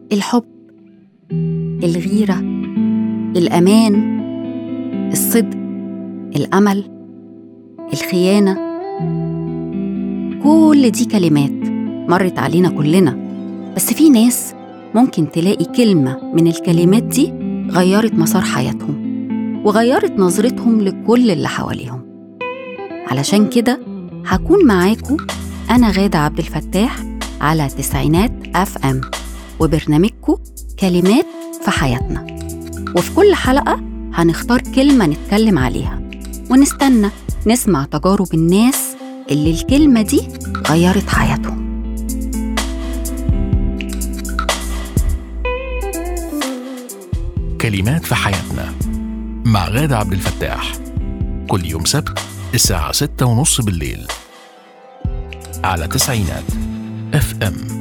الحب الغيرة الأمان الصدق الأمل الخيانة كل دي كلمات مرت علينا كلنا بس في ناس ممكن تلاقي كلمة من الكلمات دي غيرت مسار حياتهم وغيرت نظرتهم لكل اللي حواليهم علشان كده هكون معاكم أنا غادة عبد الفتاح على تسعينات أف أم وبرنامجكم كلمات في حياتنا وفي كل حلقة هنختار كلمة نتكلم عليها ونستنى نسمع تجارب الناس اللي الكلمة دي غيرت حياتهم كلمات في حياتنا مع غادة عبد الفتاح كل يوم سبت الساعة ستة ونص بالليل على تسعينات اف ام